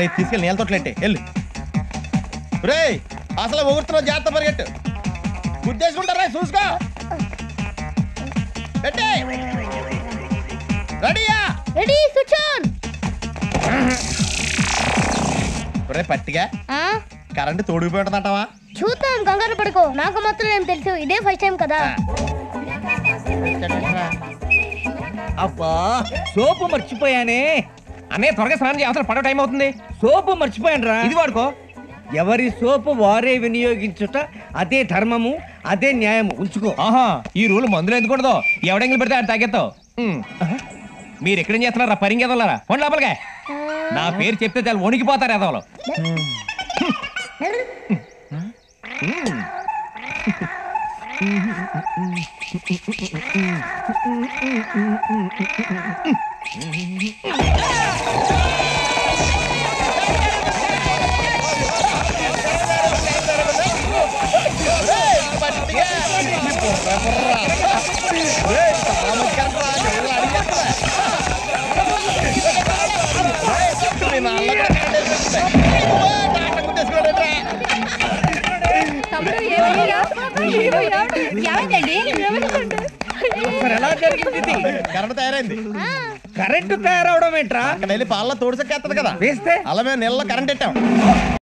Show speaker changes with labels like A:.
A: రేయ్, తీసుకెళ్ళి నీళ్ళ తొట్లెట్టే వెళ్ళు రే అసలు ఊగుతున్నావు జాగ్రత్త పరిగెట్టు గుద్దేసుకుంటారా చూసుకో పెట్టే రెడీయా
B: రెడీ స్విచ్ ఆన్
A: రే పట్టిగా కరెంటు తోడిపోయి ఉంటుందంటావా
B: చూద్దాం కంగారు పడుకో నాకు మాత్రం ఏం తెలుసు ఇదే ఫస్ట్ టైం కదా
C: అబ్బా సోపు మర్చిపోయానే
D: అన్నయ్య త్వరగా స్నానం చేయ అవసరం పడవ టైం అవుతుంది
C: సోపు మర్చిపోయాను రా
D: ఇది వాడుకో
C: ఎవరి సోపు వారే వినియోగించుట అదే ధర్మము అదే న్యాయము ఉంచుకో
D: ఆహా ఈ రూల్ మందులు ఎందుకుండదో ఎవడెంగిలి పెడితే అది తాగేస్తావు ఉమ్. మీరు ఎక్కడేం చేస్తున్నారా పరిగెదలారా ఫోన్ లోపలిగా నా పేరు చెప్తే చాలు వణికిపోతారు ఎదవలు
A: పట్టిగా బుర్ర బుర్ర రేయ్, చాలా మంచి కరెంటు రా, నీళ్ళు అడిగేస్తా. రేయ్, మీ నాన్న కూడా కరెంటు వేసేస్తే. ఓ, డాక్టర్ గుద్దేసుకోలేదురా.
C: మరి ఎలా జరిగింది ఇది?
A: కరెంటు తయారైంది
C: కరెంటు తయారవడం ఏంట్రా
A: అక్కడ వెళ్ళి పాలలో తోడుసెక్కేస్తుంది కదా
C: వేస్తే
A: అలా మేము నీళ్ళలో కరెంట్ పెట్టాం